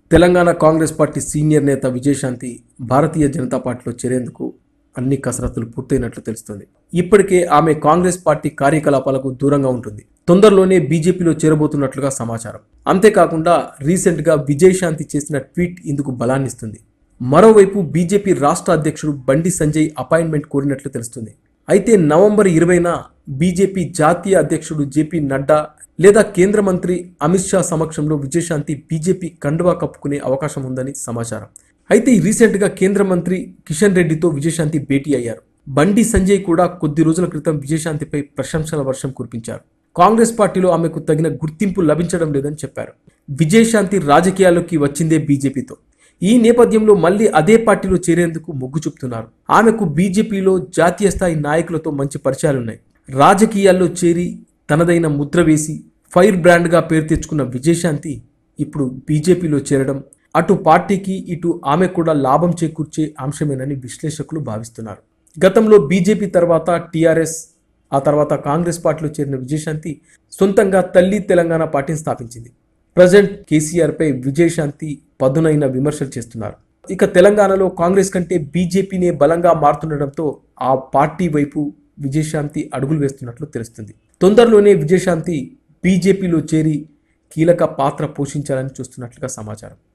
Telangana Congress party senior నేత విజయశాంతి భారతీయ జనతా పార్టీలో చేరేందుకు అన్ని కసరత్తులు పూర్తయినట్లు తెలుస్తుంది ఇప్పటికే ఆమె కాంగ్రెస్ పార్టీ కార్యకలాపాలకు దూరంగా ఉంటుంది తొందరలోనే బీజేపీలో చేరబోతున్నట్లుగా సమాచారం అంతేకాకుండా రీసెంట్గా విజయశాంతి చేసిన ట్వీట్ ఇందుకు బలాన్నిస్తుంది మరోవైపు బీజేపీ రాష్ట్ర అధ్యక్షుడు బండి సంజయ్ అపాయింట్మెంట్ కోరినట్లు తెలుస్తుంది అయితే నవంబర్ ఇరవైన బీజేపీ జాతీయ అధ్యక్షుడు జేపీ నడ్డా లేదా కేంద్ర మంత్రి అమిత్ షా సమక్షంలో విజయశాంతి బీజేపీ కండువా కప్పుకునే అవకాశం ఉందని సమాచారం అయితే రీసెంట్గా కేంద్ర మంత్రి కిషన్ రెడ్డితో విజయశాంతి భేటీ అయ్యారు బండి సంజయ్ కూడా కొద్ది రోజుల క్రితం విజయశాంతిపై ప్రశంసల వర్షం కురిపించారు కాంగ్రెస్ పార్టీలో ఆమెకు తగిన గుర్తింపు లభించడం లేదని చెప్పారు విజయశాంతి రాజకీయాల్లోకి వచ్చిందే బీజేపీతో ఈ నేపథ్యంలో మళ్ళీ అదే పార్టీలో చేరేందుకు మొగ్గు చూపుతున్నారు ఆమెకు బీజేపీలో జాతీయ స్థాయి నాయకులతో మంచి పరిచయాలున్నాయి రాజకీయాల్లో చేరి తనదైన ముద్ర వేసి ఫైర్ బ్రాండ్గా పేరు తెచ్చుకున్న విజయశాంతి ఇప్పుడు బీజేపీలో చేరడం అటు పార్టీకి ఇటు ఆమె కూడా లాభం చేకూర్చే అంశమేనని విశ్లేషకులు భావిస్తున్నారు గతంలో బీజేపీ తర్వాత టీఆర్ఎస్ ఆ తర్వాత కాంగ్రెస్ పార్టీలో చేరిన విజయశాంతి సొంతంగా తల్లి తెలంగాణ పార్టీని స్థాపించింది ప్రజెంట్ కేసీఆర్పై విజయశాంతి పదునైన విమర్శలు చేస్తున్నారు ఇక తెలంగాణలో కాంగ్రెస్ కంటే బీజేపీనే బలంగా మారుతుండటంతో ఆ పార్టీ వైపు విజయశాంతి అడుగులు వేస్తున్నట్లు తెలుస్తుంది తొందరలోనే విజయశాంతి బీజేపీలో చేరి కీలక పాత్ర పోషించాలని చూస్తున్నట్లుగా సమాచారం